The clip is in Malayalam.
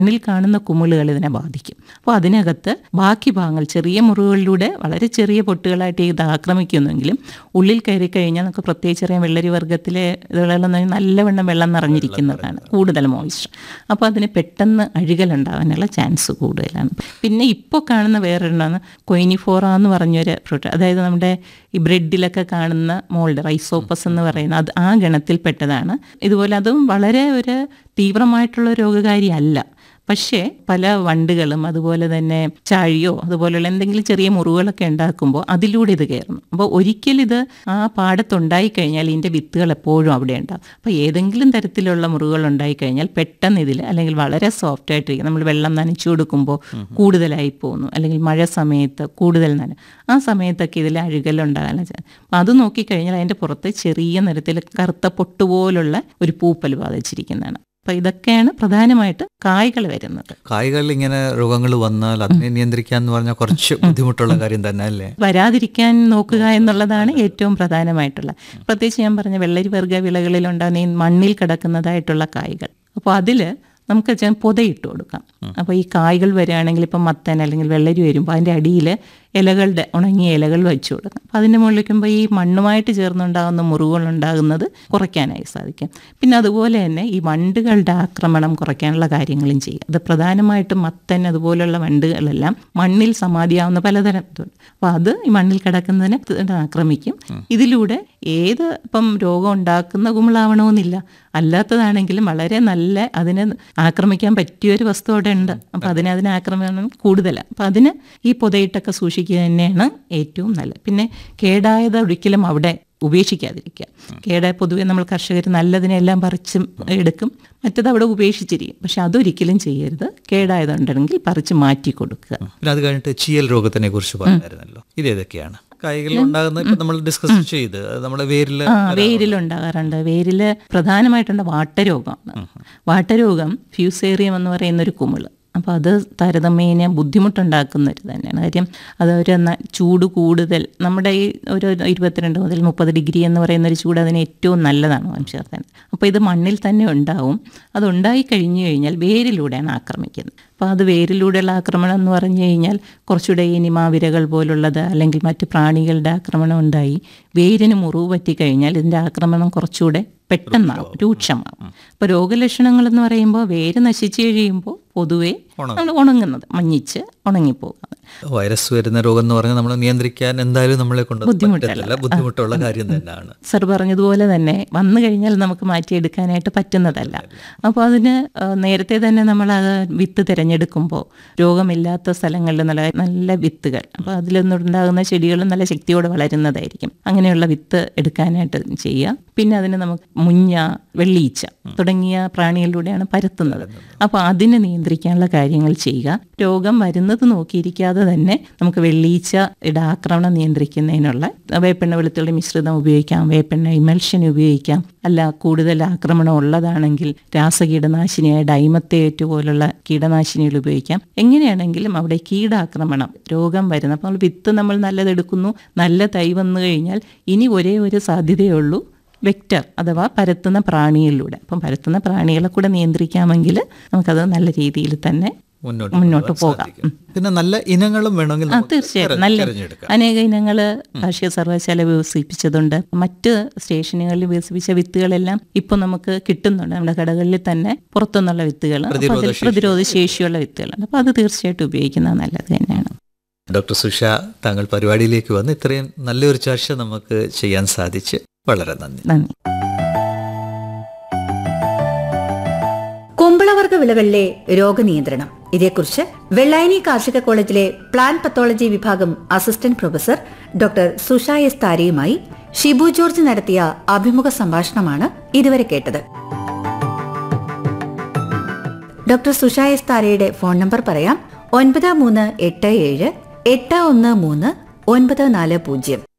കണ്ണിൽ കാണുന്ന കുമിളുകൾ ഇതിനെ ബാധിക്കും അപ്പോൾ അതിനകത്ത് ബാക്കി ഭാഗങ്ങൾ ചെറിയ മുറിവുകളിലൂടെ വളരെ ചെറിയ പൊട്ടുകളായിട്ട് ഇത് ആക്രമിക്കുന്നെങ്കിലും ഉള്ളിൽ കയറി കഴിഞ്ഞാൽ നമുക്ക് പ്രത്യേകിച്ച് അറിയാം വെള്ളരി വർഗ്ഗത്തിലെ ഇതുകളെല്ലാം നല്ലവണ്ണം വെള്ളം നിറഞ്ഞിരിക്കുന്നതാണ് കൂടുതൽ മോയിസ്ചർ അപ്പോൾ അതിന് പെട്ടെന്ന് അഴുകലുണ്ടാകാനുള്ള ചാൻസ് കൂടുതലാണ് പിന്നെ ഇപ്പോൾ കാണുന്ന വേറൊരെണ്ണമാണ് കൊയിനിഫോറ എന്ന് പറഞ്ഞൊരു ഫ്രൂട്ട് അതായത് നമ്മുടെ ഈ ബ്രെഡിലൊക്കെ കാണുന്ന മോൾഡ് റൈസോപ്പസ് എന്ന് പറയുന്ന അത് ആ ഗണത്തിൽപ്പെട്ടതാണ് ഇതുപോലെ അതും വളരെ ഒരു തീവ്രമായിട്ടുള്ള രോഗകാരി അല്ല പക്ഷേ പല വണ്ടുകളും അതുപോലെ തന്നെ ചാഴിയോ അതുപോലെയുള്ള എന്തെങ്കിലും ചെറിയ മുറിവുകളൊക്കെ ഉണ്ടാക്കുമ്പോൾ അതിലൂടെ ഇത് കയറുന്നു അപ്പോൾ ഒരിക്കലും ഇത് ആ പാടത്തുണ്ടായി കഴിഞ്ഞാൽ ഇതിൻ്റെ വിത്തുകൾ എപ്പോഴും അവിടെ ഉണ്ടാകും അപ്പോൾ ഏതെങ്കിലും തരത്തിലുള്ള മുറിവുകൾ ഉണ്ടായി കഴിഞ്ഞാൽ പെട്ടെന്ന് ഇതിൽ അല്ലെങ്കിൽ വളരെ സോഫ്റ്റ് ആയിട്ടിരിക്കും നമ്മൾ വെള്ളം നനച്ചു കൊടുക്കുമ്പോൾ കൂടുതലായി പോകുന്നു അല്ലെങ്കിൽ മഴ സമയത്ത് കൂടുതൽ നന ആ സമയത്തൊക്കെ ഇതിൽ അഴുകലുണ്ടാകാൻ അപ്പം അത് നോക്കിക്കഴിഞ്ഞാൽ അതിൻ്റെ പുറത്ത് ചെറിയ നിറത്തിൽ കറുത്ത പൊട്ടുപോലുള്ള ഒരു പൂപ്പൽ ബാധിച്ചിരിക്കുന്നതാണ് അപ്പം ഇതൊക്കെയാണ് പ്രധാനമായിട്ട് കായ്കൾ വരുന്നത് കായ്കളിൽ ഇങ്ങനെ രോഗങ്ങൾ വന്നാൽ അതിനെ നിയന്ത്രിക്കാൻ എന്ന് പറഞ്ഞാൽ കുറച്ച് ബുദ്ധിമുട്ടുള്ള കാര്യം തന്നെ അല്ലേ വരാതിരിക്കാൻ നോക്കുക എന്നുള്ളതാണ് ഏറ്റവും പ്രധാനമായിട്ടുള്ള പ്രത്യേകിച്ച് ഞാൻ പറഞ്ഞ വെള്ളരി വർഗ്ഗ വിളകളിൽ ഉണ്ടാകുന്ന ഈ മണ്ണിൽ കിടക്കുന്നതായിട്ടുള്ള കായ്കൾ അപ്പോൾ അതിൽ നമുക്ക് വെച്ചാൽ പൊതയിട്ട് കൊടുക്കാം അപ്പോൾ ഈ കായ്കൾ വരികയാണെങ്കിൽ ഇപ്പം മത്തൻ അല്ലെങ്കിൽ വെള്ളരി വരുമ്പോൾ അതിൻ്റെ അടിയിൽ ഇലകളുടെ ഉണങ്ങിയ ഇലകൾ വെച്ച് കൊടുക്കാം അപ്പോൾ അതിൻ്റെ മുകളിൽ വയ്ക്കുമ്പോൾ ഈ മണ്ണുമായിട്ട് ചേർന്നുണ്ടാകുന്ന മുറിവുകൾ ഉണ്ടാകുന്നത് കുറയ്ക്കാനായി സാധിക്കും പിന്നെ അതുപോലെ തന്നെ ഈ വണ്ടുകളുടെ ആക്രമണം കുറയ്ക്കാനുള്ള കാര്യങ്ങളും ചെയ്യും അത് പ്രധാനമായിട്ടും മത്തൻ അതുപോലുള്ള വണ്ടുകളെല്ലാം മണ്ണിൽ സമാധിയാവുന്ന പലതരം ഇതുണ്ട് അപ്പോൾ അത് ഈ മണ്ണിൽ കിടക്കുന്നതിനെ ആക്രമിക്കും ഇതിലൂടെ ഏത് ഇപ്പം രോഗം ഉണ്ടാക്കുന്ന കുമിളാവണമെന്നില്ല അല്ലാത്തതാണെങ്കിലും വളരെ നല്ല അതിനെ ആക്രമിക്കാൻ പറ്റിയൊരു വസ്തു അവിടെ ഉണ്ട് അപ്പം അതിനെ അതിനെ ആക്രമണം കൂടുതലാണ് അപ്പം അതിന് ഈ പുതയിട്ടൊക്കെ സൂക്ഷിക്കുക തന്നെയാണ് ഏറ്റവും നല്ലത് പിന്നെ കേടായത് ഒരിക്കലും അവിടെ ഉപേക്ഷിക്കാതിരിക്കുക കേടായ പൊതുവെ നമ്മൾ കർഷകർ നല്ലതിനെല്ലാം പറിച്ചും എടുക്കും മറ്റത് അവിടെ ഉപേക്ഷിച്ചിരിക്കും പക്ഷെ അതൊരിക്കലും ചെയ്യരുത് കേടായതുണ്ടെങ്കിൽ പറിച്ച് മാറ്റി കൊടുക്കുക പിന്നെ അത് കഴിഞ്ഞിട്ട് ചീയൽ രോഗത്തിനെ കുറിച്ച് പറഞ്ഞായിരുന്നല്ലോ ഇത് ഏതൊക്കെയാണ് കായ്കളിൽ ഉണ്ടാകുന്ന ഇപ്പൊ നമ്മൾ ഡിസ്കസ് ചെയ്ത് അത് നമ്മുടെ വേരില് ആ വേരിലുണ്ടാകാറുണ്ട് വേരില് പ്രധാനമായിട്ടുണ്ട് വാട്ടരോഗമാണ് വാട്ടരോഗം ഫ്യൂസേറിയം എന്ന് പറയുന്ന ഒരു കുമിള് അപ്പോൾ അത് താരതമ്യേന ബുദ്ധിമുട്ടുണ്ടാക്കുന്ന ഒരു തന്നെയാണ് കാര്യം അത് ഒരു ന- ചൂട് കൂടുതൽ നമ്മുടെ ഈ ഒരു ഇരുപത്തിരണ്ട് മുതൽ മുപ്പത് ഡിഗ്രി എന്ന് പറയുന്ന ഒരു ചൂട് അതിന് ഏറ്റവും നല്ലതാണ് വംശവർദ്ധന അപ്പോൾ ഇത് മണ്ണിൽ തന്നെ ഉണ്ടാവും അത് ഉണ്ടായി കഴിഞ്ഞു കഴിഞ്ഞാൽ വേരിലൂടെയാണ് ആക്രമിക്കുന്നത് അപ്പോൾ അത് വേരിലൂടെയുള്ള ആക്രമണം എന്ന് പറഞ്ഞു കഴിഞ്ഞാൽ കുറച്ചുകൂടെ ഈ നിമാവിരകൾ പോലുള്ളത് അല്ലെങ്കിൽ മറ്റ് പ്രാണികളുടെ ആക്രമണം ഉണ്ടായി വേരിന് മുറിവ് പറ്റിക്കഴിഞ്ഞാൽ ഇതിൻ്റെ ആക്രമണം കുറച്ചുകൂടെ പെട്ടെന്നാവും രൂക്ഷമാവും അപ്പോൾ രോഗലക്ഷണങ്ങൾ എന്ന് പറയുമ്പോൾ വേര് നശിച്ചു കഴിയുമ്പോൾ പൊതുവേ നമ്മൾ ഉണങ്ങുന്നത് മഞ്ഞിച്ച് ഉണങ്ങിപ്പോകുന്നത് വൈറസ് വരുന്ന രോഗം എന്ന് പറഞ്ഞാൽ നമ്മൾ നിയന്ത്രിക്കാൻ എന്തായാലും നമ്മളെ കൊണ്ട് പറ്റത്തില്ല ബുദ്ധിമുട്ടുള്ള കാര്യം തന്നെയാണ് സർ പറഞ്ഞതുപോലെ തന്നെ വന്നു കഴിഞ്ഞാൽ നമുക്ക് മാറ്റിയെടുക്കാനായിട്ട് പറ്റുന്നതല്ല അപ്പോൾ അതിന് ആ, നേരത്തെ തന്നെ നമ്മൾ അത് വിത്ത് തിരഞ്ഞെടുക്കുമ്പോൾ രോഗമില്ലാത്ത സ്ഥലങ്ങളിൽ നല്ല നല്ല വിത്തുകൾ അപ്പോൾ അതിലൊന്നുണ്ടാകുന്ന ചെടികളും നല്ല ശക്തിയോടെ വളരുന്നതായിരിക്കും അങ്ങനെയുള്ള വിത്ത് എടുക്കാനായിട്ട് ചെയ്യുക പിന്നെ അതിന് നമുക്ക് മുഞ്ഞ വെള്ളീച്ച തുടങ്ങിയ പ്രാണികളിലൂടെയാണ് പരത്തുന്നത് അപ്പോൾ അതിനെ നിയന്ത്രിക്കാനുള്ള കാര്യങ്ങൾ ചെയ്യുക രോഗം വരുന്നത് നോക്കിയിരിക്കാതെ തന്നെ നമുക്ക് വെള്ളീച്ചയുടെ ആക്രമണം നിയന്ത്രിക്കുന്നതിനുള്ള വേപ്പെണ്ണ വെളുത്തുള്ളി മിശ്രിതം ഉപയോഗിക്കാം വേപ്പെണ്ണ ഇമൽഷൻ ഉപയോഗിക്കാം അല്ല കൂടുതൽ ആക്രമണം ഉള്ളതാണെങ്കിൽ രാസകീടനാശിനിയായ ഡൈമത്തേറ്റ് പോലുള്ള കീടനാശിനികൾ ഉപയോഗിക്കാം എങ്ങനെയാണെങ്കിലും അവിടെ കീടാക്രമണം രോഗം വരുന്നത് അപ്പോൾ നമ്മൾ വിത്ത് നമ്മൾ നല്ലതെടുക്കുന്നു നല്ല തൈ വന്നു കഴിഞ്ഞാൽ ഇനി ഒരേ ഒരു സാധ്യതയേ ഉള്ളൂ വെക്റ്റർ അഥവാ പരത്തുന്ന പ്രാണികളിലൂടെ അപ്പം പരത്തുന്ന പ്രാണികളെ കൂടെ നിയന്ത്രിക്കാമെങ്കിൽ നമുക്കത് നല്ല രീതിയിൽ തന്നെ മുന്നോട്ട് മുന്നോട്ട് കൊണ്ടുപോകാൻ പോകാം സാധിക്കും. പിന്നെ നല്ല ഇനങ്ങളും വേണമെങ്കിൽ ആ നമുക്ക് തീർച്ചയായിട്ടും തിര- നല്ല തിരഞ്ഞെടുക്കാം അനേക ഇനങ്ങൾ കാർഷിക സർവകലാശാല വികസിപ്പിച്ചതുണ്ട് മറ്റ് സ്റ്റേഷനുകളിൽ വികസിപ്പിച്ച വിത്തുകളെല്ലാം ഇപ്പൊ നമുക്ക് കിട്ടുന്നുണ്ട് നമ്മുടെ കടകളിൽ തന്നെ പുറത്തുനിന്നുള്ള വിത്തുകൾ അപ്പൊ അതിൽ പ്രതിരോധശേഷി. പ്രതിരോധ ശേഷിയുള്ള വിത്തുകളുണ്ട് അപ്പോൾ അത് തീർച്ചയായിട്ടും ഉപയോഗിക്കുന്നത് നല്ലത് തന്നെയാണ് ഡോക്ടർ സുഷ താങ്കൾ പരിപാടിയിലേക്ക് വന്ന് ഇത്രയും നല്ലൊരു ചർച്ച നമുക്ക് ചെയ്യാൻ സാധിച്ച് വളരെ നന്ദി നന്ദി കുമ്പളവർഗ വിളകളിലെ രോഗനിയന്ത്രണം ഇതേക്കുറിച്ച് വെള്ളായണി കാർഷിക കോളേജിലെ പ്ലാൻ പത്തോളജി വിഭാഗം assistant professor doctor Susha S താരയുമായി ഷിബു ജോർജ് നടത്തിയ അഭിമുഖ സംഭാഷണമാണ് ഇതുവരെ കേട്ടത് ഡോക്ടർ സുഷ എസ് താരയുടെ ഫോൺ നമ്പർ പറയാം ഒൻപത് മൂന്ന് എട്ട് ഏഴ് എട്ട് ഒന്ന് മൂന്ന് ഒൻപത് നാല് പൂജ്യം